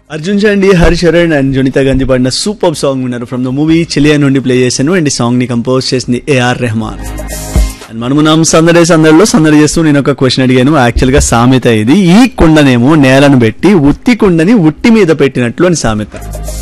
Arjun Chandi Haricharan and Jonita Gandhi పాడిన super song విన్నారు from the movie Cheliya నుండి ప్లే చేశాను అండ్ ఈ సాంగ్ ని కంపోజ్ చేసింది ఏఆర్ రెహమాన్ అండ్ మనమున్నాం సందడే సందడిలో సందడి చేస్తూ నేను ఒక క్వశ్చన్ అడిగాను యాక్చువల్ గా సామెత ఇది ఈ కుండనేమో నేలను పెట్టి ఉత్తి కుండని ఉట్టి మీద పెట్టినట్లు అని సామెత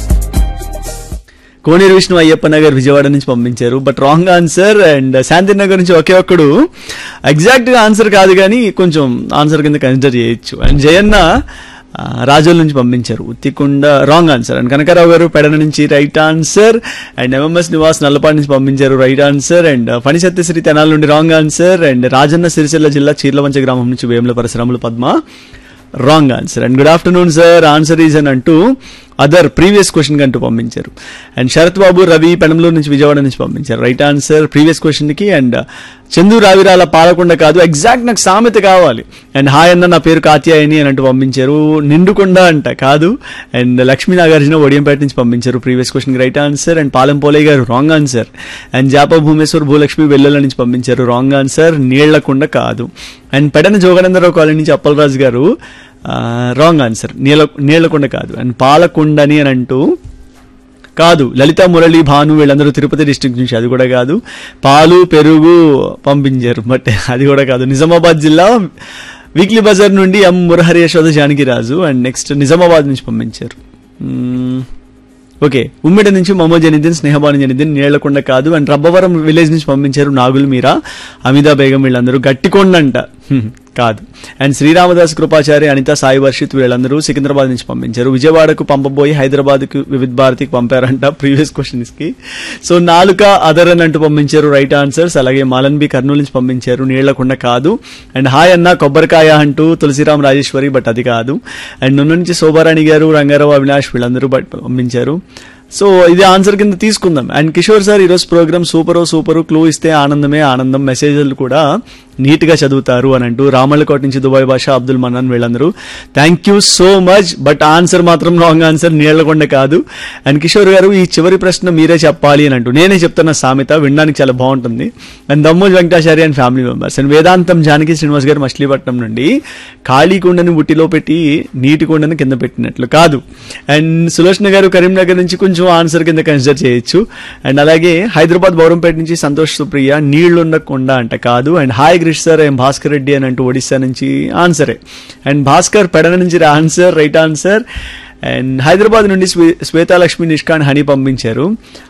కోనేరు విష్ణు అయ్యప్ప నగర్ విజయవాడ నుంచి పంపించారు but wrong answer and Shanti Nagar నుంచి ఒకే ఒక్కడు ఎగ్జాక్ట్ గా ఆన్సర్ కాదు కానీ కొంచెం ఆన్సర్ కింద కన్సిడర్ చేయొచ్చు అండ్ జయన్న ఆ, రాజోల్ నుంచి పంపించారు Uttikonda wrong answer and Kanakarao గారు పెడన నుంచి right answer and MMS Nivas Nallapati నుంచి పంపించారు right answer and Phani Satyasri Tenali నుండి wrong answer and Rajanna Sircilla జిల్లా చీర్లవంచ గ్రామం నుంచి వేముల పరిశ్రమలు Padma wrong answer and good afternoon sir answer is అని అంటూ అదర్ ప్రీవియస్ క్వశ్చన్ అంటూ పంపించారు అండ్ శరత్ బాబు రవి పెనంలూరు నుంచి విజయవాడ నుంచి పంపించారు రైట్ ఆన్సర్ ప్రీవియస్ క్వశ్చన్ కి అండ్ చందు రావిరాల పాలకొండ కాదు ఎగ్జాక్ట్ నాకు సామెత కావాలి అండ్ హాయ్ అన్న నా పేరు కాత్యాయని అని అంటూ పంపించారు నిండుకొండ అంట కాదు అండ్ లక్ష్మీ నాగార్జున ఒడియంపేట నుంచి పంపించారు ప్రీవియస్ క్వశ్చన్ కి రైట్ ఆన్సర్ అండ్ పాలెం పోలే గారు రాంగ్ ఆన్సర్ అండ్ జాప భూమేశ్వర్ భూలక్ష్మి వెల్లెల నుంచి పంపించారు రాంగ్ ఆన్సర్ నీళ్లకొండ కాదు అండ్ పెడన జోగనందరావు కాలనీ నుంచి అప్పలరాజు గారు రాంగ్ ఆన్సర్ నీళ్ళ నీళ్లకొండ కాదు అండ్ పాలకొండని అని అంటూ కాదు లలిత మురళి భాను వీళ్ళందరూ తిరుపతి డిస్ట్రిక్ట్ నుంచి అది కూడా కాదు పాలు పెరుగు పంపించారు బట్ అది కూడా కాదు నిజామాబాద్ జిల్లా వీక్లీ బజార్ నుండి M Murahari Yashoda Janakiraju and next Nizamabad నుంచి పంపించారు మ్మ్. ఓకే ఉమ్మిడి నుంచి మొహమ్మద్ జనిద్దీన్ స్నేహబాను జనిద్దీన్ నీళ్లకొండ కాదు అండ్ రబ్బవరం విలేజ్ నుంచి పంపించారు నాగుల్ మీరా అమితా బేగం వీళ్ళందరూ గట్టికొండ అంట హ్మ్, కాదు అండ్ శ్రీరామదాస్ కృపాచారి అనిత సాయి వర్షిత్ వీళ్ళందరూ సికింద్రాబాద్ నుంచి పంపించారు విజయవాడకు పంపబోయి హైదరాబాద్ కు వివిధ భారతికి పంపారంట ప్రీవియస్ క్వశ్చన్స్ కి సో నాలుక అదర్ అని అంటూ పంపించారు రైట్ ఆన్సర్స్ అలాగే మాలన్ బి కర్నూలు నుంచి పంపించారు నీళ్లకొండ కాదు అండ్ హాయ్ అన్న కొబ్బరికాయ అంటూ తులసిరామ్ రాజేశ్వరి బట్ అది కాదు అండ్ నున్న నుంచి శోభారాణి గారు రంగారావు అవినాష్ వీళ్ళందరూ బట్ పంపించారు సో ఇది ఆన్సర్ కింద తీసుకుందాం అండ్ కిషోర్ సార్ ఈరోజు ప్రోగ్రామ్ సూపరు సూపరు క్లూ ఇస్తే ఆనందమే ఆనందం మెసేజ్లు కూడా నీట్ గా చదువుతారు అని అంటూ రామల్లకోట నుంచి దుబాయ్ భాష అబ్దుల్ మన్నాన్ వీళ్ళందరూ thank you so much but answer మాత్రం రాంగ్ ఆన్సర్ నీళ్లకొండ కాదు అండ్ కిషోర్ గారు ఈ చివరి ప్రశ్న మీరే చెప్పాలి అని అంటూ నేనే చెప్తున్న సామెత వినడానికి చాలా బాగుంటుంది and Dammoj Venkatachari and family members and Vedantam Janaki Srinivas గారు మచిలీపట్నం నుండి ఖాళీ కుండని బుట్టిలో పెట్టి నీటి కుండని కింద పెట్టినట్లు కాదు అండ్ సులోచన గారు కరీంనగర్ నుంచి కొంచెం ఆన్సర్ కింద కన్సిడర్ చేయొచ్చు అండ్ అలాగే హైదరాబాద్ బౌరంపేట నుంచి సంతోష్ సుప్రియ నీళ్లున్న కొండ అంట కాదు అండ్ హాయ్ గ్రిష్ సార్ ఏం భాస్కర్ రెడ్డి అని అంటూ ఒడిస్సా నుంచి ఆన్సరే అండ్ భాస్కర్ పెడన నుంచి answer right answer and Hyderabad నుండి శ్వే శ్వేతాలక్ష్మి నిష్కాన్ హనీ పంపించారు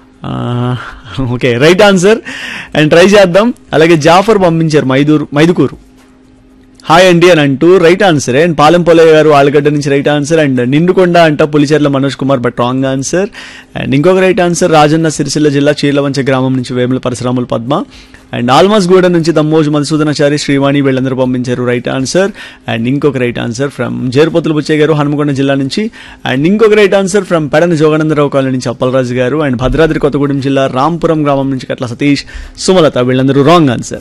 okay right answer and try చేద్దాం అలాగే జాఫర్ పంపించారు మైదూరు మైదుకూరు హాయ్ అండి అని అంటూ right answer and Palem Polayya garu Allagadda నుంచి రైట్ ఆన్సర్ అండ్ నిండుకొండ అంట Pulicherla Manoj Kumar but wrong answer and ఇంకొక రైట్ ఆన్సర్ రాజన్న సిరిసిల్ల జిల్లా చీర్లవంచ గ్రామం నుంచి వేముల పరశురాముల పద్మ అండ్ ఆల్మాస్ గూడ నుంచి దమ్మోజు మధుసూదనాచారి శ్రీవాణి వీళ్ళందరూ పంపించారు రైట్ ఆన్సర్ అండ్ ఇంకొక right answer from Jerupothula Buchaiah garu Hanumakonda జిల్లా నుంచి అండ్ ఇంకొక right answer from Pedana Joganandarao colony నుంచి అప్పలరాజు గారు అండ్ భద్రాద్రి కొత్తగూడెం జిల్లా రాంపురం గ్రామం నుంచి కట్ల సతీష్ సుమలత వీళ్ళందరూ wrong answer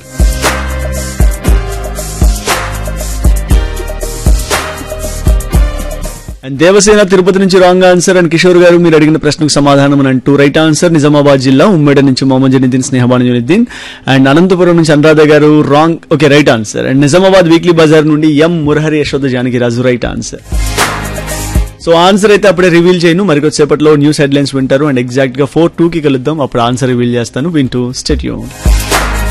and Devasena Tirupati నుంచి రాంగ్ ఆన్సర్ అండ్ కిషోర్ గారు మీరు అడిగిన ప్రశ్నకు సమాధానం అని అంటూ రైట్ ఆన్సర్ నిజామాబాద్ జిల్లా ఉమ్మడి నుంచి మొహమ్మద్ జనీద్దీన్ స్నేహబాను జనీద్దీన్ అండ్ అనంతపురం నుంచి Anuradha garu wrong okay right answer and Nizamabad weekly Bazar నుండి M Murahari Yashoda Janaki Raju right answer so answer అయితే అప్పుడే రివీల్ చేయను మరికొద్దిసేపట్లో న్యూస్ హెడ్లైన్స్ వింటారు అండ్ ఎగ్జాక్ట్ గా ఫోర్ టూ కి కలుద్దాం అప్పుడు ఆన్సర్ రివీల్ చేస్తాను వింటూ స్టెట్యూన్